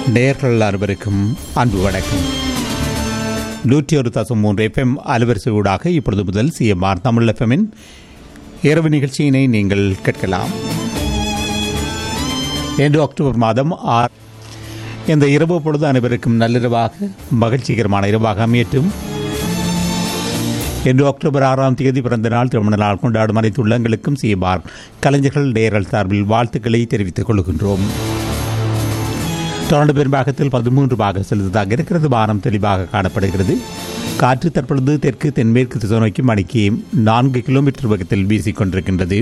நேர்கள் அனைவருக்கும் அன்பு வணக்கம் நூற்றி ஒரு தசம் மூன்று எஃப்எம் அலுவரிசை ஊடாக இப்பொழுது முதல் சிஎம்ஆர் தமிழ் எஃப்எம்மின் இரவு நிகழ்ச்சியினை நீங்கள் கேட்கலாம் இன்று அக்டோபர் மாதம் ஆறு இந்த இரவு பொழுது அனைவருக்கும் நள்ளிரவாக மகிழ்ச்சிகரமான இரவாக அமையட்டும் இன்று அக்டோபர் ஆறாம் தேதி பிறந்த நாள் திருமண நாள் கொண்டாடும் அனைத்து உள்ளங்களுக்கும் சிஎம்ஆர் கலைஞர்கள் நேரல் சார்பில் வாழ்த்துக்களை தெரிவித்துக் கொள்கின்றோம் தொடர்ந்து பெரும்பாகத்தில் பதிமூன்று பாக செலுத்ததாக இருக்கிறது வானம் தெளிவாக காணப்படுகிறது காற்று தற்பொழுது தெற்கு தென்மேற்கு திசை நோக்கி மணிக்கு நான்கு கிலோமீட்டர் வேகத்தில் வீசிக்கொண்டிருக்கின்றது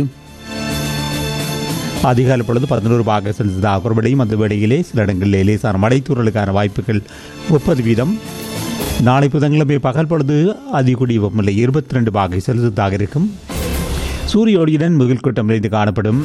அதிகாலை பொழுது பதினோரு பாக செலுத்ததாக குறைபடியும் அந்த வேளையிலே சில இடங்களில் லேசான மழைத்தூரலுக்கான வாய்ப்புகள் முப்பது வீதம் நாளை புதன்கிழமை பகல் பொழுது அதிகூடிய வெப்பநிலை இருபத்தி ரெண்டு பாகை செலுத்ததாக இருக்கும் சூரிய ஒளியுடன் முகில் கூட்டம் நிறைந்து காணப்படும்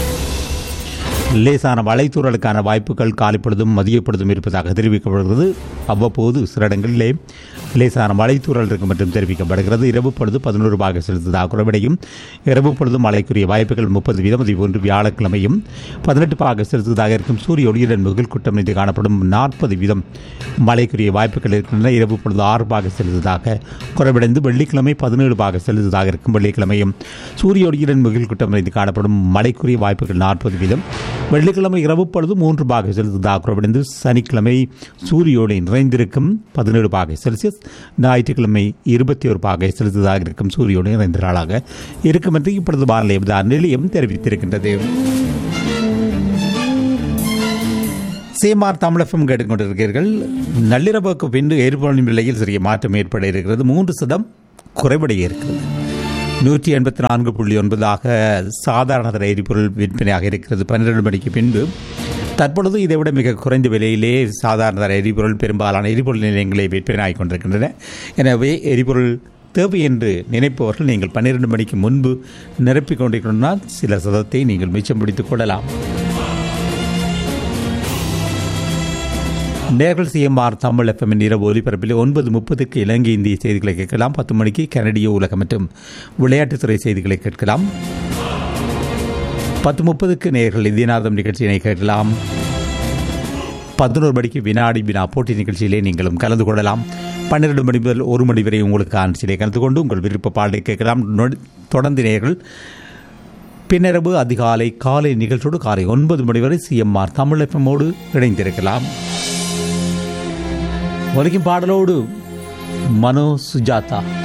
லேசான மழைத்தூரலுக்கான வாய்ப்புகள் காலை பொழுதும் மதிய பொழுதும் இருப்பதாக தெரிவிக்கப்படுகிறது அவ்வப்போது சில இடங்களிலே லேசான மழைத்தூரல் இருக்கும் என்றும் தெரிவிக்கப்படுகிறது இரவு பொழுது பதினோரு பாக செலுத்ததாக குறைவடையும் இரவு பொழுது மழைக்குரிய வாய்ப்புகள் முப்பது வீதம் அதே போன்று வியாழக்கிழமையும் பதினெட்டு பாக செலுத்ததாக இருக்கும் சூரிய ஒளியுடன் முகில் கூட்டம் மீது காணப்படும் நாற்பது வீதம் மழைக்குரிய வாய்ப்புகள் இருக்கின்றன இரவு பொழுது ஆறு பாக செலுத்ததாக குறைவடைந்து வெள்ளிக்கிழமை பதினேழு பாக செலுத்ததாக இருக்கும் வெள்ளிக்கிழமையும் சூரிய ஒளியுடன் முகில் கூட்டம் மீது காணப்படும் மழைக்குரிய வாய்ப்புகள் நாற்பது வீதம் வெள்ளிக்கிழமை இரவு பொழுது மூன்று பாகை செலுத்ததாக குறைவடைந்து சனிக்கிழமை சூரியோடு நிறைந்திருக்கும் பதினேழு பாகை செல்சியஸ் ஞாயிற்றுக்கிழமை இருபத்தி ஒரு பாகை செலுத்ததாக இருக்கும் சூரியோடு நிறைந்த நாளாக இருக்கும் என்று இப்பொழுது வானிலை நிலையம் தெரிவித்திருக்கின்றது சேமார் தமிழகம் கேட்டுக்கொண்டிருக்கிறீர்கள் நள்ளிரவுக்கு பின்பு எரிபொருளின் விலையில் சிறிய மாற்றம் ஏற்பட இருக்கிறது மூன்று சதம் குறைவடைய இருக்கிறது நூற்றி எண்பத்தி நான்கு புள்ளி ஒன்பதாக சாதாரண தர எரிபொருள் விற்பனையாக இருக்கிறது பன்னிரண்டு மணிக்கு பின்பு தற்பொழுது இதைவிட மிக குறைந்த விலையிலே சாதாரண தர எரிபொருள் பெரும்பாலான எரிபொருள் நிலையங்களை விற்பனையாகிக் கொண்டிருக்கின்றன எனவே எரிபொருள் தேவை என்று நினைப்பவர்கள் நீங்கள் பன்னிரண்டு மணிக்கு முன்பு நிரப்பிக் கொண்டிருக்கணும்னால் சில சதத்தை நீங்கள் மிச்சம் பிடித்துக் கொள்ளலாம் நேர்கள் சிஎம்ஆர் தமிழ் எஃப்எம்மின் இரவு ஒலிபரப்பில் ஒன்பது முப்பதுக்கு இலங்கை இந்திய செய்திகளை கேட்கலாம் பத்து மணிக்கு கனடிய உலகம் மற்றும் விளையாட்டுத்துறை செய்திகளை கேட்கலாம் பத்து முப்பதுக்கு நேர்கள் இந்தியநாதம் நிகழ்ச்சியினை கேட்கலாம் பதினோரு மணிக்கு வினாடி வினா போட்டி நிகழ்ச்சியிலே நீங்களும் கலந்து கொள்ளலாம் பன்னிரண்டு மணி முதல் ஒரு மணி வரை உங்களுக்கு ஆட்சியிலே கலந்து கொண்டு உங்கள் விருப்ப பாடலை கேட்கலாம் தொடர்ந்து நேர்கள் பின்னரவு அதிகாலை காலை நிகழ்ச்சியோடு காலை ஒன்பது மணி வரை சிஎம்ஆர் தமிழ் எஃப்எம்மோடு இணைந்திருக்கலாம் ஒலிக்கும் பாடலோடு மனோ சுஜாதா